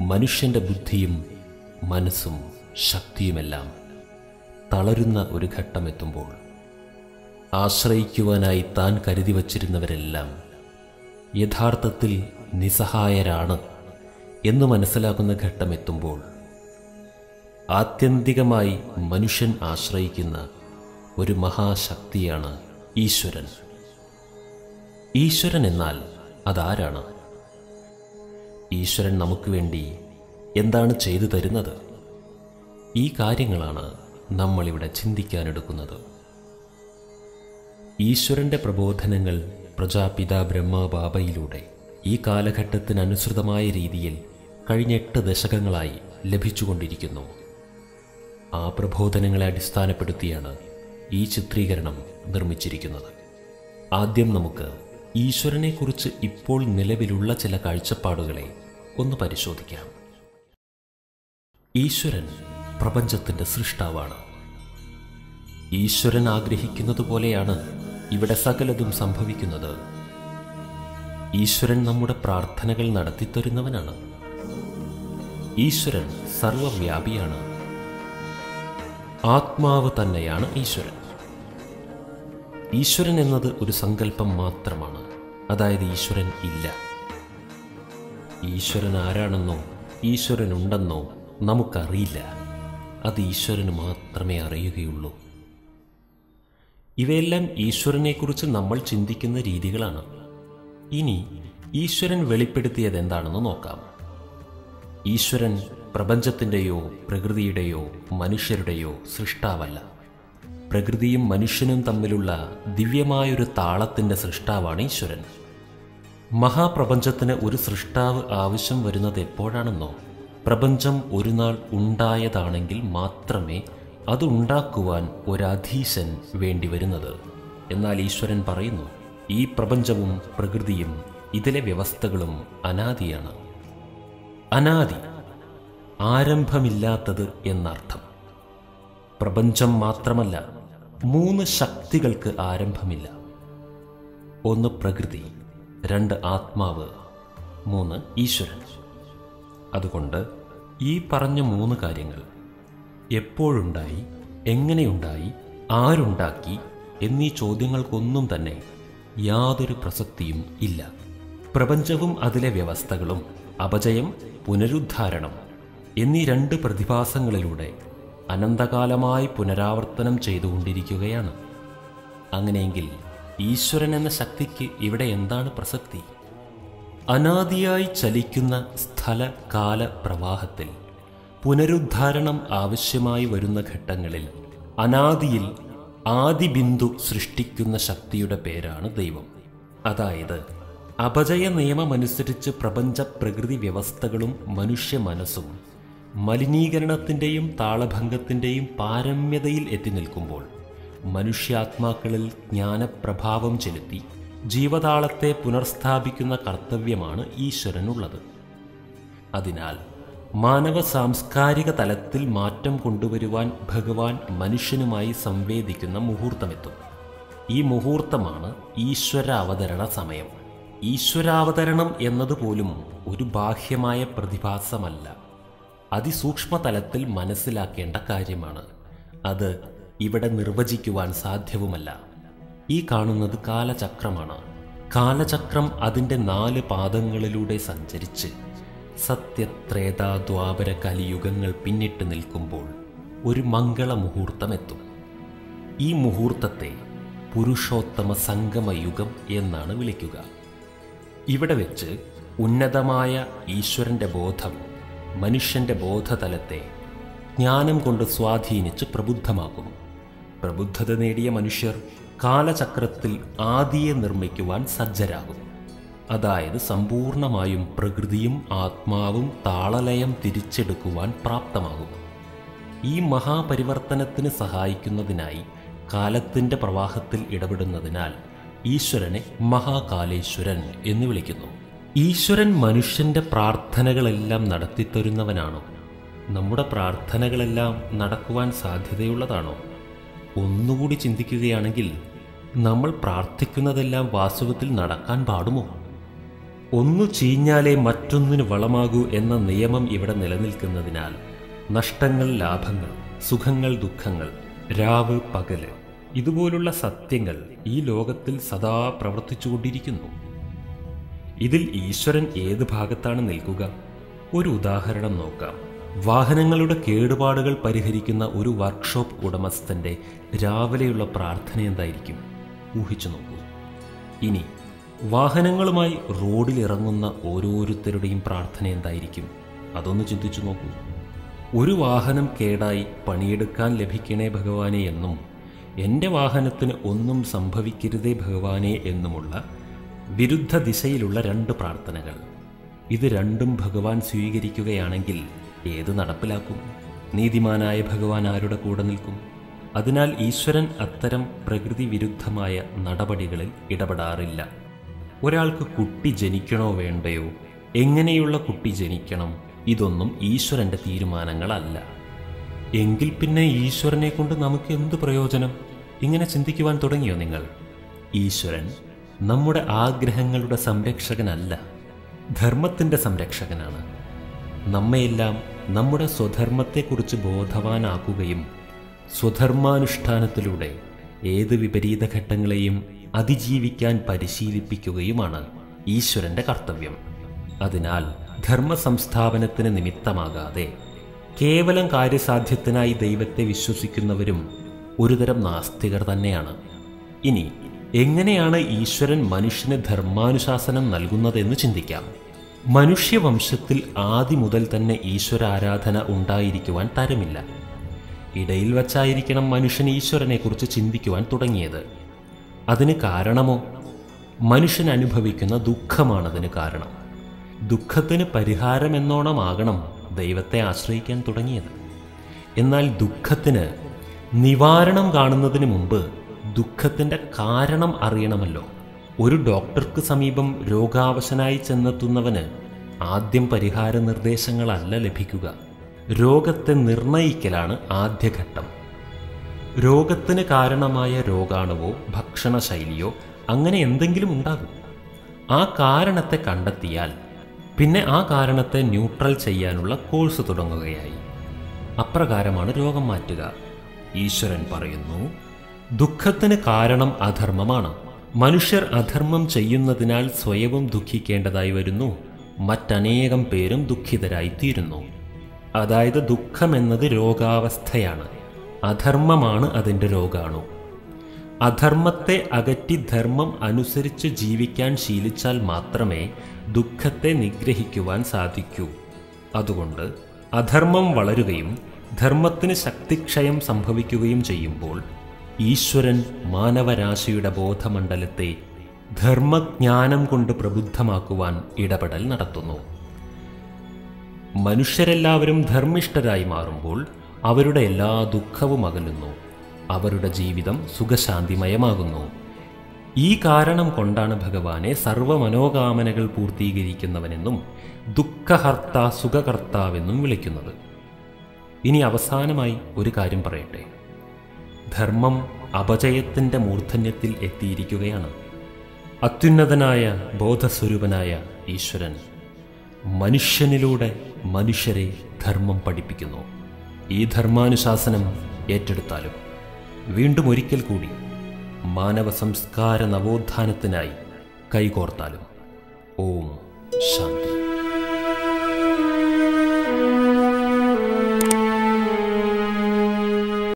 മനുഷ്യൻ്റെ ബുദ്ധിയും മനസ്സും ശക്തിയുമെല്ലാം തളരുന്ന ഒരു ഘട്ടമെത്തുമ്പോൾ ആശ്രയിക്കുവാനായി താൻ കരുതി വച്ചിരുന്നവരെല്ലാം യഥാർത്ഥത്തിൽ നിസ്സഹായരാണ് എന്ന് മനസ്സിലാക്കുന്ന ഘട്ടമെത്തുമ്പോൾ ആത്യന്തികമായി മനുഷ്യൻ ആശ്രയിക്കുന്ന ഒരു മഹാശക്തിയാണ് ഈശ്വരൻ ഈശ്വരൻ എന്നാൽ അതാരാണ് ഈശ്വരൻ നമുക്ക് വേണ്ടി എന്താണ് ചെയ്തു തരുന്നത് ഈ കാര്യങ്ങളാണ് നമ്മളിവിടെ ചിന്തിക്കാനെടുക്കുന്നത് ഈശ്വരന്റെ പ്രബോധനങ്ങൾ പ്രജാപിത ബ്രഹ്മബാബയിലൂടെ ഈ കാലഘട്ടത്തിനനുസൃതമായ രീതിയിൽ കഴിഞ്ഞ എട്ട് ദശകങ്ങളായി ലഭിച്ചുകൊണ്ടിരിക്കുന്നു ആ പ്രബോധനങ്ങളെ അടിസ്ഥാനപ്പെടുത്തിയാണ് ഈ ചിത്രീകരണം നിർമ്മിച്ചിരിക്കുന്നത് ആദ്യം നമുക്ക് ഈശ്വരനെക്കുറിച്ച് ഇപ്പോൾ നിലവിലുള്ള ചില കാഴ്ചപ്പാടുകളെ ഒന്ന് പരിശോധിക്കാം ഈശ്വരൻ പ്രപഞ്ചത്തിന്റെ സൃഷ്ടാവാണ് ഈശ്വരൻ ആഗ്രഹിക്കുന്നത് പോലെയാണ് ഇവിടെ സകലതും സംഭവിക്കുന്നത് ഈശ്വരൻ നമ്മുടെ പ്രാർത്ഥനകൾ നടത്തിത്തരുന്നവനാണ് ഈശ്വരൻ സർവവ്യാപിയാണ് ആത്മാവ് തന്നെയാണ് ഈശ്വരൻ ഈശ്വരൻ എന്നത് ഒരു സങ്കല്പം മാത്രമാണ് അതായത് ഈശ്വരൻ ഇല്ല ഈശ്വരൻ ആരാണെന്നോ ഈശ്വരൻ ഉണ്ടെന്നോ നമുക്കറിയില്ല അത് ഈശ്വരന് മാത്രമേ അറിയുകയുള്ളൂ ഇവയെല്ലാം ഈശ്വരനെക്കുറിച്ച് നമ്മൾ ചിന്തിക്കുന്ന രീതികളാണ് ഇനി ഈശ്വരൻ വെളിപ്പെടുത്തിയത് എന്താണെന്ന് നോക്കാം ഈശ്വരൻ പ്രപഞ്ചത്തിൻ്റെയോ പ്രകൃതിയുടെയോ മനുഷ്യരുടെയോ സൃഷ്ടാവല്ല പ്രകൃതിയും മനുഷ്യനും തമ്മിലുള്ള ദിവ്യമായൊരു താളത്തിൻ്റെ സൃഷ്ടാവാണ് ഈശ്വരൻ മഹാപ്രപഞ്ചത്തിന് ഒരു സൃഷ്ടാവ് ആവശ്യം വരുന്നത് എപ്പോഴാണെന്നോ പ്രപഞ്ചം ഒരു നാൾ ഉണ്ടായതാണെങ്കിൽ മാത്രമേ അത് ഉണ്ടാക്കുവാൻ ഒരധീശൻ വേണ്ടി വരുന്നത് എന്നാൽ ഈശ്വരൻ പറയുന്നു ഈ പ്രപഞ്ചവും പ്രകൃതിയും ഇതിലെ വ്യവസ്ഥകളും അനാദിയാണ് അനാദി ആരംഭമില്ലാത്തത് എന്നർത്ഥം പ്രപഞ്ചം മാത്രമല്ല മൂന്ന് ശക്തികൾക്ക് ആരംഭമില്ല ഒന്ന് പ്രകൃതി രണ്ട് ആത്മാവ് മൂന്ന് ഈശ്വരൻ അതുകൊണ്ട് ഈ പറഞ്ഞ മൂന്ന് കാര്യങ്ങൾ എപ്പോഴുണ്ടായി എങ്ങനെയുണ്ടായി ആരുണ്ടാക്കി എന്നീ ചോദ്യങ്ങൾക്കൊന്നും തന്നെ യാതൊരു പ്രസക്തിയും ഇല്ല പ്രപഞ്ചവും അതിലെ വ്യവസ്ഥകളും അപജയം പുനരുദ്ധാരണം എന്നീ രണ്ട് പ്രതിഭാസങ്ങളിലൂടെ അനന്തകാലമായി പുനരാവർത്തനം ചെയ്തുകൊണ്ടിരിക്കുകയാണ് അങ്ങനെയെങ്കിൽ ഈശ്വരൻ എന്ന ശക്തിക്ക് ഇവിടെ എന്താണ് പ്രസക്തി അനാദിയായി ചലിക്കുന്ന സ്ഥല കാല പ്രവാഹത്തിൽ പുനരുദ്ധാരണം ആവശ്യമായി വരുന്ന ഘട്ടങ്ങളിൽ അനാദിയിൽ ആദിബിന്ദു സൃഷ്ടിക്കുന്ന ശക്തിയുടെ പേരാണ് ദൈവം അതായത് അപജയ നിയമമനുസരിച്ച് പ്രപഞ്ച പ്രകൃതി വ്യവസ്ഥകളും മനുഷ്യ മനസ്സും മലിനീകരണത്തിൻ്റെയും താളഭംഗത്തിൻ്റെയും പാരമ്യതയിൽ എത്തി നിൽക്കുമ്പോൾ മനുഷ്യാത്മാക്കളിൽ ജ്ഞാനപ്രഭാവം ചെലുത്തി ജീവതാളത്തെ പുനർസ്ഥാപിക്കുന്ന കർത്തവ്യമാണ് ഈശ്വരനുള്ളത് അതിനാൽ മാനവ സാംസ്കാരിക തലത്തിൽ മാറ്റം കൊണ്ടുവരുവാൻ ഭഗവാൻ മനുഷ്യനുമായി സംവേദിക്കുന്ന മുഹൂർത്തമെത്തും ഈ മുഹൂർത്തമാണ് ഈശ്വര അവതരണ സമയം ഈശ്വരാവതരണം എന്നതുപോലും ഒരു ബാഹ്യമായ പ്രതിഭാസമല്ല അതിസൂക്ഷ്മ തലത്തിൽ മനസ്സിലാക്കേണ്ട കാര്യമാണ് അത് ഇവിടെ നിർവചിക്കുവാൻ സാധ്യവുമല്ല ഈ കാണുന്നത് കാലചക്രമാണ് കാലചക്രം അതിൻ്റെ നാല് പാദങ്ങളിലൂടെ സഞ്ചരിച്ച് സത്യത്രേതാ ദ്വാപര കലിയുഗങ്ങൾ പിന്നിട്ട് നിൽക്കുമ്പോൾ ഒരു മംഗള മുഹൂർത്തമെത്തും ഈ മുഹൂർത്തത്തെ പുരുഷോത്തമ സംഗമയുഗം എന്നാണ് വിളിക്കുക ഇവിടെ വെച്ച് ഉന്നതമായ ഈശ്വരന്റെ ബോധം മനുഷ്യന്റെ ബോധതലത്തെ ജ്ഞാനം കൊണ്ട് സ്വാധീനിച്ച് പ്രബുദ്ധമാക്കും പ്രബുദ്ധത നേടിയ മനുഷ്യർ കാലചക്രത്തിൽ ആദിയെ നിർമ്മിക്കുവാൻ സജ്ജരാകും അതായത് സമ്പൂർണമായും പ്രകൃതിയും ആത്മാവും താളലയം തിരിച്ചെടുക്കുവാൻ പ്രാപ്തമാകും ഈ മഹാപരിവർത്തനത്തിന് സഹായിക്കുന്നതിനായി കാലത്തിൻ്റെ പ്രവാഹത്തിൽ ഇടപെടുന്നതിനാൽ ഈശ്വരനെ മഹാകാലേശ്വരൻ എന്ന് വിളിക്കുന്നു ഈശ്വരൻ മനുഷ്യന്റെ പ്രാർത്ഥനകളെല്ലാം നടത്തിത്തരുന്നവനാണോ നമ്മുടെ പ്രാർത്ഥനകളെല്ലാം നടക്കുവാൻ സാധ്യതയുള്ളതാണോ ഒന്നുകൂടി ചിന്തിക്കുകയാണെങ്കിൽ നമ്മൾ പ്രാർത്ഥിക്കുന്നതെല്ലാം വാസ്തവത്തിൽ നടക്കാൻ പാടുമോ ഒന്നു ചീഞ്ഞാലേ മറ്റൊന്നിന് വളമാകൂ എന്ന നിയമം ഇവിടെ നിലനിൽക്കുന്നതിനാൽ നഷ്ടങ്ങൾ ലാഭങ്ങൾ സുഖങ്ങൾ ദുഃഖങ്ങൾ രാവ് പകല് ഇതുപോലുള്ള സത്യങ്ങൾ ഈ ലോകത്തിൽ സദാ പ്രവർത്തിച്ചുകൊണ്ടിരിക്കുന്നു ഇതിൽ ഈശ്വരൻ ഏത് ഭാഗത്താണ് നിൽക്കുക ഒരു ഉദാഹരണം നോക്കാം വാഹനങ്ങളുടെ കേടുപാടുകൾ പരിഹരിക്കുന്ന ഒരു വർക്ക്ഷോപ്പ് ഉടമസ്ഥന്റെ രാവിലെയുള്ള പ്രാർത്ഥന എന്തായിരിക്കും ഊഹിച്ചു നോക്കൂ ഇനി വാഹനങ്ങളുമായി റോഡിൽ ഇറങ്ങുന്ന ഓരോരുത്തരുടെയും പ്രാർത്ഥന എന്തായിരിക്കും അതൊന്ന് ചിന്തിച്ചു നോക്കൂ ഒരു വാഹനം കേടായി പണിയെടുക്കാൻ ലഭിക്കണേ ഭഗവാനെ എന്നും എൻ്റെ വാഹനത്തിന് ഒന്നും സംഭവിക്കരുതേ ഭഗവാനെ എന്നുമുള്ള വിരുദ്ധ ദിശയിലുള്ള രണ്ട് പ്രാർത്ഥനകൾ ഇത് രണ്ടും ഭഗവാൻ സ്വീകരിക്കുകയാണെങ്കിൽ ഏത് നടപ്പിലാക്കും നീതിമാനായ ഭഗവാൻ ആരുടെ കൂടെ നിൽക്കും അതിനാൽ ഈശ്വരൻ അത്തരം പ്രകൃതി വിരുദ്ധമായ നടപടികളിൽ ഇടപെടാറില്ല ഒരാൾക്ക് കുട്ടി ജനിക്കണോ വേണ്ടയോ എങ്ങനെയുള്ള കുട്ടി ജനിക്കണം ഇതൊന്നും ഈശ്വരന്റെ തീരുമാനങ്ങളല്ല എങ്കിൽ പിന്നെ ഈശ്വരനെ കൊണ്ട് നമുക്ക് എന്ത് പ്രയോജനം ഇങ്ങനെ ചിന്തിക്കുവാൻ തുടങ്ങിയോ നിങ്ങൾ ഈശ്വരൻ നമ്മുടെ ആഗ്രഹങ്ങളുടെ സംരക്ഷകനല്ല ധർമ്മത്തിൻ്റെ സംരക്ഷകനാണ് നമ്മയെല്ലാം നമ്മുടെ സ്വധർമ്മത്തെക്കുറിച്ച് ബോധവാനാക്കുകയും സ്വധർമാനുഷ്ഠാനത്തിലൂടെ ഏത് വിപരീത ഘട്ടങ്ങളെയും അതിജീവിക്കാൻ പരിശീലിപ്പിക്കുകയുമാണ് ഈശ്വരന്റെ കർത്തവ്യം അതിനാൽ ധർമ്മ സംസ്ഥാപനത്തിന് നിമിത്തമാകാതെ കേവലം കാര്യസാധ്യത്തിനായി ദൈവത്തെ വിശ്വസിക്കുന്നവരും ഒരുതരം നാസ്തികർ തന്നെയാണ് ഇനി എങ്ങനെയാണ് ഈശ്വരൻ മനുഷ്യന് ധർമാനുശാസനം നൽകുന്നതെന്ന് ചിന്തിക്കാം മനുഷ്യവംശത്തിൽ ആദ്യ മുതൽ തന്നെ ഈശ്വരാരാധന ഉണ്ടായിരിക്കുവാൻ തരമില്ല ഇടയിൽ വച്ചായിരിക്കണം മനുഷ്യൻ ഈശ്വരനെക്കുറിച്ച് ചിന്തിക്കുവാൻ തുടങ്ങിയത് അതിന് കാരണമോ മനുഷ്യൻ അനുഭവിക്കുന്ന ദുഃഖമാണതിന് കാരണം ദുഃഖത്തിന് പരിഹാരമെന്നോണമാകണം ദൈവത്തെ ആശ്രയിക്കാൻ തുടങ്ങിയത് എന്നാൽ ദുഃഖത്തിന് നിവാരണം കാണുന്നതിന് മുമ്പ് ദുഃഖത്തിൻ്റെ കാരണം അറിയണമല്ലോ ഒരു ഡോക്ടർക്ക് സമീപം രോഗാവശനായി ചെന്നെത്തുന്നവന് ആദ്യം പരിഹാര നിർദ്ദേശങ്ങളല്ല ലഭിക്കുക രോഗത്തെ നിർണയിക്കലാണ് ആദ്യഘട്ടം രോഗത്തിന് കാരണമായ രോഗാണുവോ ഭക്ഷണശൈലിയോ അങ്ങനെ എന്തെങ്കിലും ഉണ്ടാകും ആ കാരണത്തെ കണ്ടെത്തിയാൽ പിന്നെ ആ കാരണത്തെ ന്യൂട്രൽ ചെയ്യാനുള്ള കോഴ്സ് തുടങ്ങുകയായി അപ്രകാരമാണ് രോഗം മാറ്റുക ഈശ്വരൻ പറയുന്നു ദുഃഖത്തിന് കാരണം അധർമ്മമാണ് മനുഷ്യർ അധർമ്മം ചെയ്യുന്നതിനാൽ സ്വയവും ദുഃഖിക്കേണ്ടതായി വരുന്നു മറ്റനേകം പേരും ദുഃഖിതരായിത്തീരുന്നു അതായത് ദുഃഖമെന്നത് രോഗാവസ്ഥയാണ് അധർമ്മമാണ് അതിൻ്റെ രോഗാണു അധർമ്മത്തെ അകറ്റി ധർമ്മം അനുസരിച്ച് ജീവിക്കാൻ ശീലിച്ചാൽ മാത്രമേ ദുഃഖത്തെ നിഗ്രഹിക്കുവാൻ സാധിക്കൂ അതുകൊണ്ട് അധർമ്മം വളരുകയും ധർമ്മത്തിന് ശക്തിക്ഷയം സംഭവിക്കുകയും ചെയ്യുമ്പോൾ ഈശ്വരൻ മാനവരാശിയുടെ ബോധമണ്ഡലത്തെ ധർമ്മജ്ഞാനം കൊണ്ട് പ്രബുദ്ധമാക്കുവാൻ ഇടപെടൽ നടത്തുന്നു മനുഷ്യരെല്ലാവരും ധർമ്മിഷ്ഠരായി മാറുമ്പോൾ അവരുടെ എല്ലാ ദുഃഖവും അകലുന്നു അവരുടെ ജീവിതം സുഖശാന്തിമയമാകുന്നു ഈ കാരണം കൊണ്ടാണ് ഭഗവാനെ സർവമനോകാമനകൾ പൂർത്തീകരിക്കുന്നവനെന്നും ദുഃഖഹർത്ത സുഖകർത്താവെന്നും വിളിക്കുന്നത് ഇനി അവസാനമായി ഒരു കാര്യം പറയട്ടെ ധർമ്മം അപജയത്തിൻ്റെ മൂർധന്യത്തിൽ എത്തിയിരിക്കുകയാണ് അത്യുന്നതനായ ബോധസ്വരൂപനായ ഈശ്വരൻ മനുഷ്യനിലൂടെ മനുഷ്യരെ ധർമ്മം പഠിപ്പിക്കുന്നു ഈ ധർമാനുശാസനം ഏറ്റെടുത്താലും വീണ്ടും ഒരിക്കൽ കൂടി മാനവ സംസ്കാര നവോത്ഥാനത്തിനായി കൈകോർത്താലും ഓം ശാന്തി